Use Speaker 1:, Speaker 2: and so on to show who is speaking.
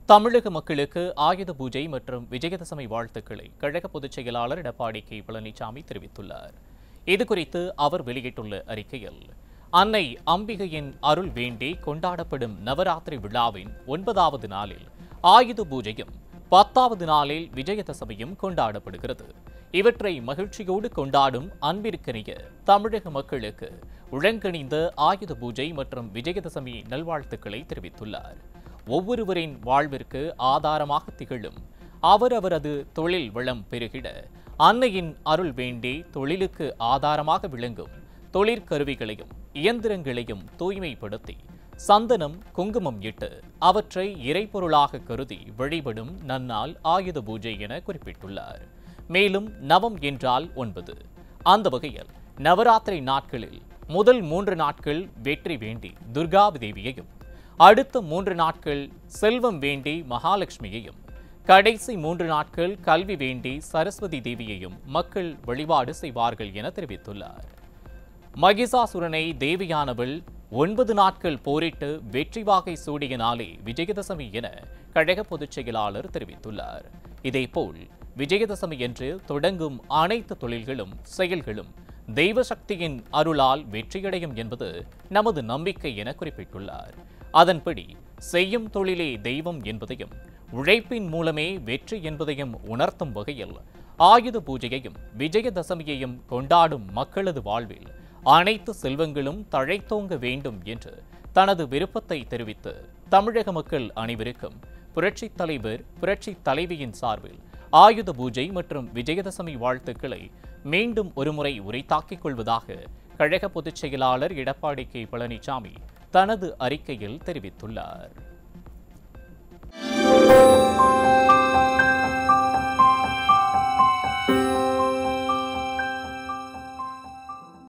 Speaker 1: தமிழக மக்களுக்கு ஆயுத பூஜை மற்றும் விஜயதசமி வாழ்த்துக்களை கழக பொதுச் செயலாளர் எடப்பாடி கே பழனிசாமி தெரிவித்துள்ளார் இதுகுறித்து அவர் வெளியிட்டுள்ள அறிக்கையில் அன்னை அம்பிகையின் அருள் வேண்டி கொண்டாடப்படும் நவராத்திரி விழாவின் ஒன்பதாவது நாளில் ஆயுத பூஜையும் பத்தாவது நாளில் விஜயதசமியும் கொண்டாடப்படுகிறது இவற்றை மகிழ்ச்சியோடு கொண்டாடும் அன்பிற்கனிய தமிழக மக்களுக்கு உழங்கணிந்த ஆயுத பூஜை மற்றும் விஜயதசமி நல்வாழ்த்துக்களை தெரிவித்துள்ளார் ஒவ்வொருவரின் வாழ்விற்கு ஆதாரமாக திகழும் அவரவரது தொழில் வளம் பெருகிட அன்னையின் அருள் வேண்டி தொழிலுக்கு ஆதாரமாக விளங்கும் தொழிற்கருவிகளையும் இயந்திரங்களையும் தூய்மைப்படுத்தி சந்தனம் குங்குமம் இட்டு அவற்றை இறைப்பொருளாக கருதி வழிபடும் நன்னாள் ஆயுத பூஜை என குறிப்பிட்டுள்ளார் மேலும் நவம் என்றால் ஒன்பது அந்த வகையில் நவராத்திரி நாட்களில் முதல் மூன்று நாட்கள் வெற்றி வேண்டி துர்கா தேவியையும் அடுத்த மூன்று நாட்கள் செல்வம் வேண்டி மகாலட்சுமியையும் கடைசி மூன்று நாட்கள் கல்வி வேண்டி சரஸ்வதி தேவியையும் மக்கள் வழிபாடு செய்வார்கள் என தெரிவித்துள்ளார் மகிஷாசுரனை தேவியானவள் ஒன்பது நாட்கள் போரிட்டு வெற்றி வாகை சூடிய நாளே விஜயதசமி என கழக பொதுச் செயலாளர் தெரிவித்துள்ளார் இதேபோல் விஜயதசமி என்று தொடங்கும் அனைத்து தொழில்களும் செயல்களும் தெய்வ சக்தியின் அருளால் வெற்றியடையும் என்பது நமது நம்பிக்கை என குறிப்பிட்டுள்ளார் அதன்படி செய்யும் தொழிலே தெய்வம் என்பதையும் உழைப்பின் மூலமே வெற்றி என்பதையும் உணர்த்தும் வகையில் ஆயுத பூஜையையும் விஜயதசமியையும் கொண்டாடும் மக்களது வாழ்வில் அனைத்து செல்வங்களும் தழைத்தோங்க வேண்டும் என்று தனது விருப்பத்தை தெரிவித்து தமிழக மக்கள் அனைவருக்கும் புரட்சித் தலைவர் புரட்சித் தலைவியின் சார்பில் ஆயுத பூஜை மற்றும் விஜயதசமி வாழ்த்துக்களை மீண்டும் ஒருமுறை உரைத்தாக்கிக் கொள்வதாக கழக பொதுச் செயலாளர் எடப்பாடி கே பழனிசாமி தனது அறிக்கையில் தெரிவித்துள்ளார்